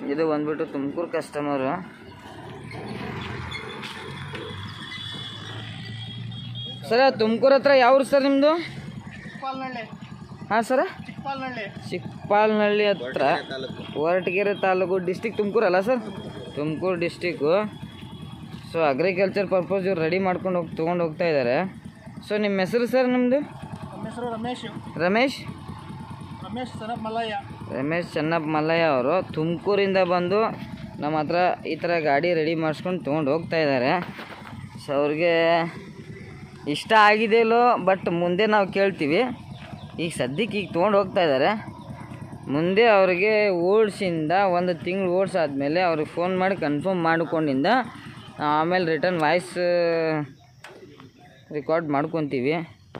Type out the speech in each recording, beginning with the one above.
ಇದು ಬಂದ್ಬಿಟ್ಟು ತುಮಕೂರು ಕಸ್ಟಮರು ಸರ ತುಮಕೂರು ಹತ್ರ ಯಾವ್ರು ಸರ್ ನಿಮ್ಮದು ಚಿಕ್ಕಪಾಲ್ನಳ್ಳಿ ಹಾಂ ಸರ ಚಿಕ್ಕಪಾಲ್ನಳ್ಳಿ ಚಿಕ್ಕಪಾಲ್ನಹಳ್ಳಿ ಹತ್ರ ಹೊರಟಗೆರೆ ತಾಲೂಕು ಡಿಸ್ಟಿಕ್ ತುಮಕೂರು ಅಲ್ಲ sir Tumakuru district so agriculture purpose ಇವ್ರು ರೆಡಿ ಮಾಡ್ಕೊಂಡು ಹೋಗಿ ತೊಗೊಂಡು ಹೋಗ್ತಾ ಇದ್ದಾರೆ ಸೊ ನಿಮ್ಮ ಹೆಸರು ಸರ್ ನಿಮ್ಮದು ನಮ್ಮ ಹೆಸರು ರಮೇಶ್ ರಮೇಶ್ ರಮೇಶ್ ಸನಪ್ ಮಲ್ಲಯ್ಯ ರಮೇಶ್ ಚೆನ್ನಪ್ಪ ಮಲ್ಲಯ್ಯ ಅವರು ತುಮಕೂರಿಂದ ಬಂದು ನಮ್ಮ ಹತ್ರ ಈ ಥರ ಗಾಡಿ ರೆಡಿ ಮಾಡಿಸ್ಕೊಂಡು ತೊಗೊಂಡು ಹೋಗ್ತಾ ಇದ್ದಾರೆ ಸೊ ಅವ್ರಿಗೆ ಇಷ್ಟ ಆಗಿದೆಯಲ್ಲೋ ಬಟ್ ಮುಂದೆ ನಾವು ಕೇಳ್ತೀವಿ ಈಗ ಸದ್ಯಕ್ಕೆ ಈಗ ತೊಗೊಂಡು ಹೋಗ್ತಾ ಇದ್ದಾರೆ ಮುಂದೆ ಅವ್ರಿಗೆ ಓಡಿಸಿಂದ ಒಂದು ತಿಂಗಳು ಓಡಿಸಾದ್ಮೇಲೆ ಅವ್ರಿಗೆ ಫೋನ್ ಮಾಡಿ ಕನ್ಫರ್ಮ್ ಮಾಡಿಕೊಂಡಿಂದ ಆಮೇಲೆ ರಿಟರ್ನ್ ವಾಯ್ಸ್ ರೆಕಾರ್ಡ್ ಮಾಡ್ಕೊತೀವಿ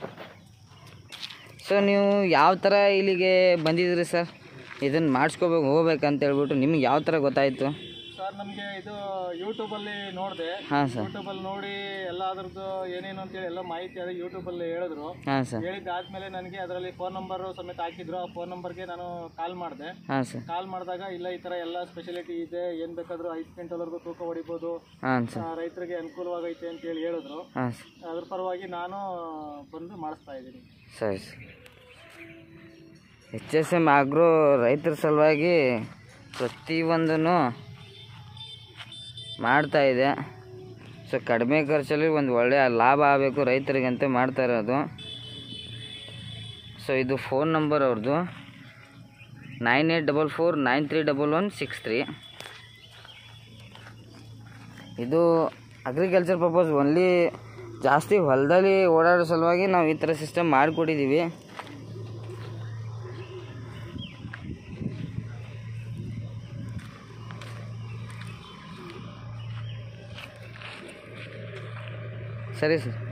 ಸೊ ನೀವು ಯಾವ ಥರ ಇಲ್ಲಿಗೆ ಬಂದಿದ್ದೀರಿ ಸರ್ ಇದನ್ನು ಮಾಡಿಸ್ಕೋಬೇಕು ಹೋಗ್ಬೇಕಂತ ಹೇಳ್ಬಿಟ್ಟು ನಿಮ್ಗೆ ಯಾವ ಥರ ಗೊತ್ತಾಯಿತು ಸರ್ ನಮಗೆ ಇದು ಯೂಟ್ಯೂಬಲ್ಲಿ ನೋಡಿದೆ ಹಾಂ ಸರ್ ಯೂಟ್ಯೂಬಲ್ಲಿ ನೋಡಿ ಎಲ್ಲ ಅದ್ರದ್ದು ಏನೇನು ಅಂತೇಳಿ ಎಲ್ಲ ಮಾಹಿತಿ ಅದೇ ಯೂಟ್ಯೂಬಲ್ಲಿ ಹೇಳಿದ್ರು ಹಾಂ ಸರ್ ಹೇಳಿದ್ದಾದ್ಮೇಲೆ ನನಗೆ ಅದರಲ್ಲಿ ಫೋನ್ ನಂಬರು ಸಮೇತ ಹಾಕಿದ್ರು ಆ ಫೋನ್ ನಂಬರ್ಗೆ ನಾನು ಕಾಲ್ ಮಾಡಿದೆ ಹಾಂ ಸರ್ ಕಾಲ್ ಮಾಡಿದಾಗ ಇಲ್ಲ ಈ ಥರ ಎಲ್ಲ ಸ್ಪೆಷಾಲಿಟಿ ಇದೆ ಏನು ಬೇಕಾದರೂ ಐದು ಕ್ವಿಂಟಲ್ವರೆಗೂ ತೂಕ ಹೊಡಿಬೋದು ಹಾಂ ಸರ್ ಆ, ರೈತರಿಗೆ ಅನುಕೂಲವಾಗೈತೆ ಅಂತೇಳಿ ಹೇಳಿದ್ರು ಹಾಂ ಸರ್ ಅದ್ರ ಪರವಾಗಿ ನಾನು ಬಂದು ಮಾಡಿಸ್ತಾ ಇದ್ದೀನಿ ಸರಿ sir H S M agro ರೈತರ ಸಲುವಾಗಿ ಪ್ರತಿಯೊಂದೂ ಮಾಡ್ತಾ ಇದೆ ಸೊ ಕಡಿಮೆ ಖರ್ಚಲ್ಲಿ ಒಂದು ಒಳ್ಳೆಯ ಲಾಭ ಆಗಬೇಕು ರೈತರಿಗೆ ಅಂತ ಮಾಡ್ತಾ ಇರೋದು ಸೊ ಇದು ಫೋನ್ ನಂಬರ್ ಅವ್ರದ್ದು nine eight double four nine three double one six three ಇದು ಅಗ್ರಿಕಲ್ಚರ್ ಪರ್ಪಸ್ ಓನ್ಲಿ ಜಾಸ್ತಿ ಹೊಲದಲ್ಲಿ ಓಡಾಡೋ ಸಲುವಾಗಿ ನಾವು ಈ ಥರ ಸಿಸ್ಟಮ್ ಮಾಡಿಕೊಟ್ಟಿದ್ದೀವಿ ಸರಿ ಸರ್